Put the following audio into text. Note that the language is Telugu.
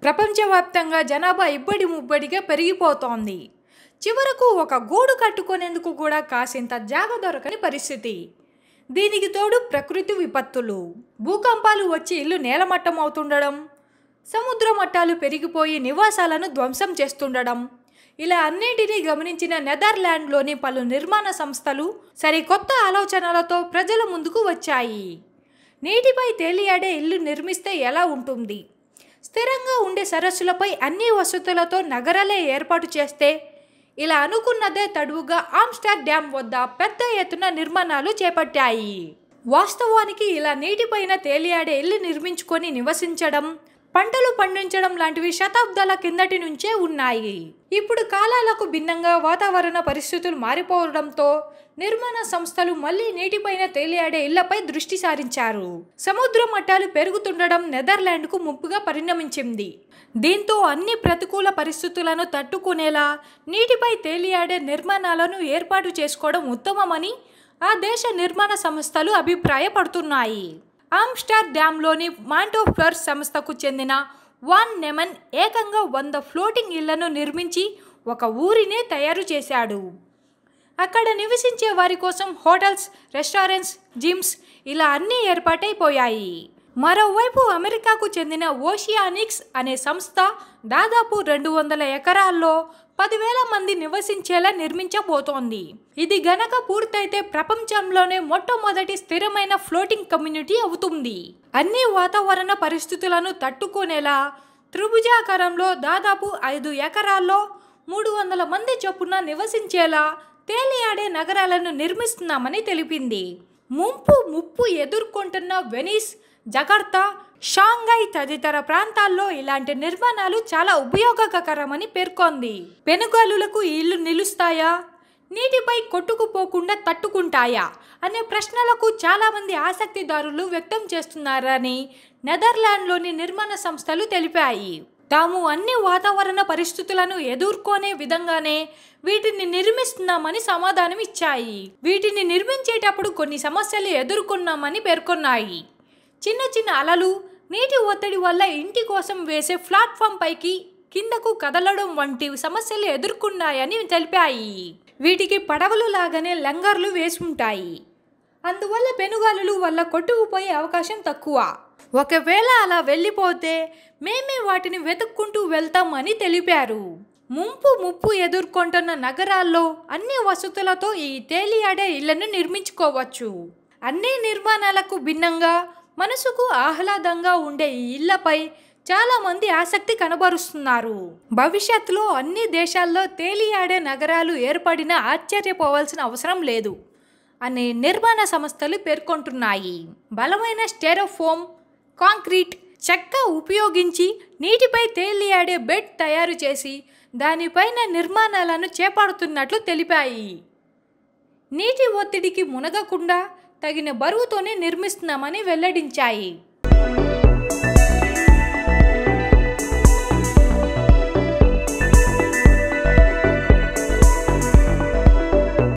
ప్రపంచవ్యాప్తంగా జనాభా ఇబ్బడి ముబ్బడిగా పెరిగిపోతోంది చివరకు ఒక గూడు కట్టుకునేందుకు కూడా కాసింత జాగ దొరకని పరిస్థితి దీనికి తోడు ప్రకృతి విపత్తులు భూకంపాలు వచ్చి ఇల్లు నేలమట్టం అవుతుండడం సముద్ర మట్టాలు పెరిగిపోయి నివాసాలను ధ్వంసం చేస్తుండడం ఇలా అన్నిటినీ గమనించిన నెదర్లాండ్లోని పలు నిర్మాణ సంస్థలు సరికొత్త ఆలోచనలతో ప్రజల ముందుకు వచ్చాయి నీటిపై తేలియాడే ఇల్లు నిర్మిస్తే ఎలా ఉంటుంది స్థిరంగా ఉండే సరస్సులపై అన్ని వసతులతో నగరాలే ఏర్పాటు చేస్తే ఇలా అనుకున్నదే తడువుగా ఆమ్స్టర్ డ్యామ్ వద్ద పెద్ద ఎత్తున నిర్మాణాలు చేపట్టాయి వాస్తవానికి ఇలా నీటిపైన తేలియాడే ఇల్లు నిర్మించుకొని నివసించడం పంటలు పండించడం లాంటివి శతాబ్దాల కిందటి నుంచే ఉన్నాయి ఇప్పుడు కాలాలకు భిన్నంగా వాతావరణ పరిస్థితులు మారిపోవడంతో నిర్మాణ సంస్థలు మళ్ళీ నీటిపైన తేలియాడే ఇళ్లపై దృష్టి సారించారు సముద్ర మట్టాలు పెరుగుతుండడం నెదర్లాండ్కు ముప్పుగా పరిణమించింది దీంతో అన్ని ప్రతికూల పరిస్థితులను తట్టుకునేలా నీటిపై తేలియాడే నిర్మాణాలను ఏర్పాటు చేసుకోవడం ఉత్తమమని ఆ దేశ నిర్మాణ సంస్థలు అభిప్రాయపడుతున్నాయి ఆమ్స్టర్ డ్యాంలోని మాంటోఫ్లర్ సంస్థకు చెందిన వాన్ నెమన్ ఏకంగా వంద ఫ్లోటింగ్ ఇళ్లను నిర్మించి ఒక ఊరినే తయారు చేశాడు అక్కడ నివసించే వారి కోసం హోటల్స్ రెస్టారెంట్స్ జిమ్స్ ఇలా అన్నీ ఏర్పాటైపోయాయి మరోవైపు అమెరికాకు చెందిన ఓషియానిక్స్ అనే సంస్థ దాదాపు రెండు వందల ఎకరాల్లో పదివేల మంది నివసించేలా నిర్మించబోతోంది ఇది గనక పూర్తయితే ప్రపంచంలోనే మొట్టమొదటి స్థిరమైన ఫ్లోటింగ్ కమ్యూనిటీ అవుతుంది అన్ని వాతావరణ పరిస్థితులను తట్టుకునేలా త్రిభుజాకారంలో దాదాపు ఐదు ఎకరాల్లో మూడు వందల మంది చొప్పున నివసించేలా తేలియాడే నగరాలను నిర్మిస్తున్నామని తెలిపింది ముంపు ముప్పు ఎదుర్కొంటున్న వెనిస్ జకర్తా షాంఘై తదితర ప్రాంతాల్లో ఇలాంటి నిర్మాణాలు చాలా ఉపయోగకరమని పేర్కొంది పెనుగాలులకు ఈ ఇల్లు నిలుస్తాయా నీటిపై కొట్టుకుపోకుండా తట్టుకుంటాయా అనే ప్రశ్నలకు చాలామంది ఆసక్తిదారులు వ్యక్తం చేస్తున్నారని నెదర్లాండ్లోని నిర్మాణ సంస్థలు తెలిపాయి తాము అన్ని వాతావరణ పరిస్థితులను ఎదుర్కొనే విధంగానే వీటిని నిర్మిస్తున్నామని సమాధానం ఇచ్చాయి వీటిని నిర్మించేటప్పుడు కొన్ని సమస్యలు ఎదుర్కొన్నామని పేర్కొన్నాయి చిన్న చిన్న అలలు నీటి ఒత్తిడి వల్ల ఇంటి కోసం వేసే ప్లాట్ఫామ్ పైకి కిందకు కదలడం వంటి సమస్యలు ఎదుర్కొన్నాయని తెలిపాయి వీటికి పడవలు లాగానే లంగర్లు వేసి ఉంటాయి అందువల్ల పెనుగాలులు వల్ల కొట్టుకుపోయే అవకాశం తక్కువ ఒకవేళ అలా వెళ్ళిపోతే మేమే వాటిని వెతుక్కుంటూ వెళ్తామని తెలిపారు ముంపు ముప్పు ఎదుర్కొంటున్న నగరాల్లో అన్ని వసతులతో ఈ తేలియాడే ఇళ్లను నిర్మించుకోవచ్చు అన్ని నిర్మాణాలకు భిన్నంగా మనసుకు ఆహ్లాదంగా ఉండే ఈ ఇళ్లపై చాలా మంది ఆసక్తి కనబరుస్తున్నారు భవిష్యత్తులో అన్ని దేశాల్లో తేలియాడే నగరాలు ఏర్పడినా ఆశ్చర్యపోవాల్సిన అవసరం లేదు అని నిర్మాణ సంస్థలు పేర్కొంటున్నాయి బలమైన స్టెరోఫోమ్ కాంక్రీట్ చెక్క ఉపయోగించి నీటిపై తేలియాడే బెడ్ తయారు చేసి దానిపైన నిర్మాణాలను చేపడుతున్నట్లు తెలిపాయి నీటి ఒత్తిడికి మునగకుండా తగిన బరువుతోనే నిర్మిస్తున్నామని వెల్లడించాయి